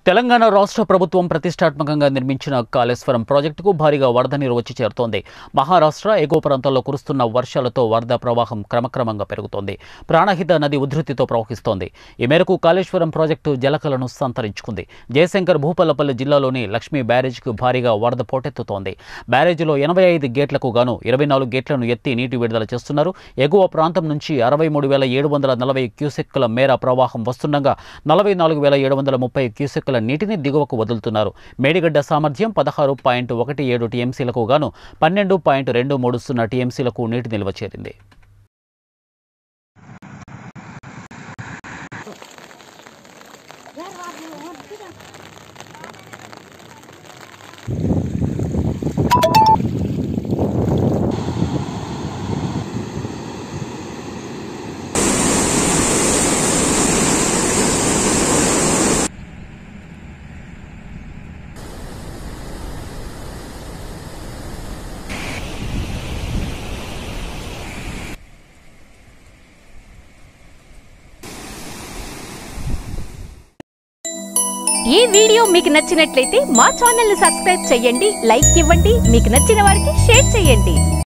తెలంగాణ రాష్ట్ర ప్రభుత్వం ప్రతిష్టాత్మకంగా నిర్మించిన కాళేశ్వరం ప్రాజెక్టుకు భారీగా వరద నీరు వచ్చి చేరుతోంది మహారాష్ట్ర ఎగువ ప్రాంతాల్లో కురుస్తున్న వర్షాలతో వరద ప్రవాహం క్రమక్రమంగా పెరుగుతోంది ప్రాణహిత నది ఉధృతితో ప్రవహిస్తోంది ఈ మేరకు కాళేశ్వరం ప్రాజెక్టు జలకలను సంతరించుకుంది జయశంకర్ భూపాలపల్లి జిల్లాలోని లక్ష్మీ బ్యారేజ్కు భారీగా వరద పోటెత్తుతోంది బ్యారేజ్లో ఎనభై ఐదు గేట్లకు గాను ఇరవై నాలుగు గేట్లను ఎత్తి నీటి విడుదల చేస్తున్నారు ఎగువ ప్రాంతం నుంచి అరవై మూడు వేల ఏడు వందల నలభై క్యూసెక్కుల మేర ప్రవాహం వస్తుండగా నలభై నాలుగు వేల ఏడు వందల ముప్పై క్యూసెక్కుల నీటిని దిగువకు వదులుతున్నారు మేడిగడ్డ సామర్థ్యం పదహారు పాయింట్ ఒకటి ఏడు టీఎంసీలకు గాను పన్నెండు పాయింట్ రెండు మూడు సున్నా టీఎంసీలకు నీటి నిల్వ చేరింది ఈ వీడియో మీకు నచ్చినట్లయితే మా ఛానల్ ని సబ్స్క్రైబ్ చేయండి లైక్ ఇవ్వండి మీకు నచ్చిన వారికి షేర్ చేయండి